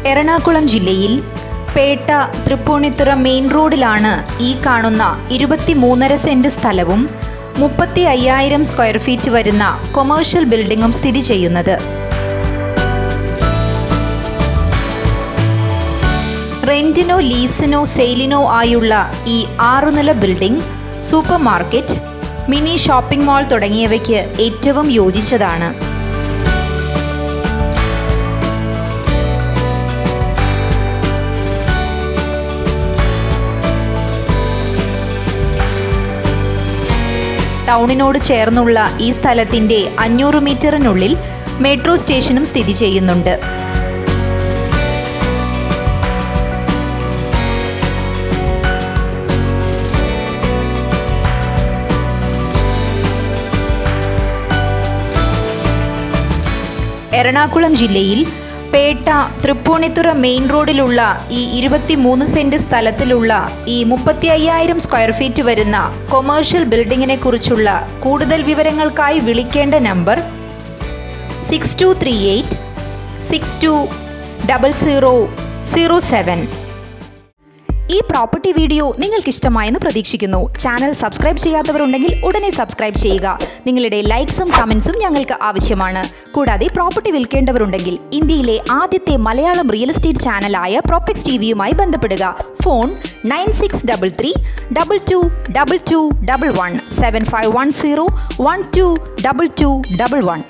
എറണാകുളം ജില്ലയിൽ പേട്ട തൃപ്പൂണിത്തുറ മെയിൻ റോഡിലാണ് ഈ കാണുന്ന ഇരുപത്തിമൂന്നര സെന്റ് സ്ഥലവും മുപ്പത്തി അയ്യായിരം സ്ക്വയർ ഫീറ്റ് വരുന്ന കൊമേഴ്ഷ്യൽ ബിൽഡിംഗും സ്ഥിതി ചെയ്യുന്നത് റെന്റിനോ ലീസിനോ സെയിലിനോ ആയുള്ള ഈ ആറുനില building supermarket mini shopping mall തുടങ്ങിയവയ്ക്ക് ഏറ്റവും യോജിച്ചതാണ് ടൗണിനോട് ചേർന്നുള്ള ഈ സ്ഥലത്തിന്റെ അഞ്ഞൂറ് മീറ്ററിനുള്ളിൽ മെട്രോ സ്റ്റേഷനും സ്ഥിതി ചെയ്യുന്നുണ്ട് എറണാകുളം ജില്ലയിൽ പേട്ട തൃപ്പൂണിത്തുറ മെയിൻ റോഡിലുള്ള ഈ ഇരുപത്തിമൂന്ന് സെന്റ് സ്ഥലത്തിലുള്ള ഈ മുപ്പത്തി അയ്യായിരം സ്ക്വയർ ഫീറ്റ് വരുന്ന കൊമേഴ്ഷ്യൽ ബിൽഡിങ്ങിനെ കുറിച്ചുള്ള കൂടുതൽ വിവരങ്ങൾക്കായി വിളിക്കേണ്ട number six two three eight six two double zero zero seven ഈ പ്രോപ്പർട്ടി വീഡിയോ നിങ്ങൾക്ക് ഇഷ്ടമായെന്ന് പ്രതീക്ഷിക്കുന്നു ചാനൽ സബ്സ്ക്രൈബ് ചെയ്യാത്തവരുണ്ടെങ്കിൽ ഉടനെ സബ്സ്ക്രൈബ് ചെയ്യുക നിങ്ങളുടെ ലൈക്സും കമൻസും ഞങ്ങൾക്ക് ആവശ്യമാണ് കൂടാതെ പ്രോപ്പർട്ടി വിൽക്കേണ്ടവരുണ്ടെങ്കിൽ ഇന്ത്യയിലെ ആദ്യത്തെ മലയാളം റിയൽ എസ്റ്റേറ്റ് ചാനലായ പ്രോപ്പക്സ് ടി വിയുമായി ബന്ധപ്പെടുക phone nine six double three double two double two double one seven five one zero one two double two double one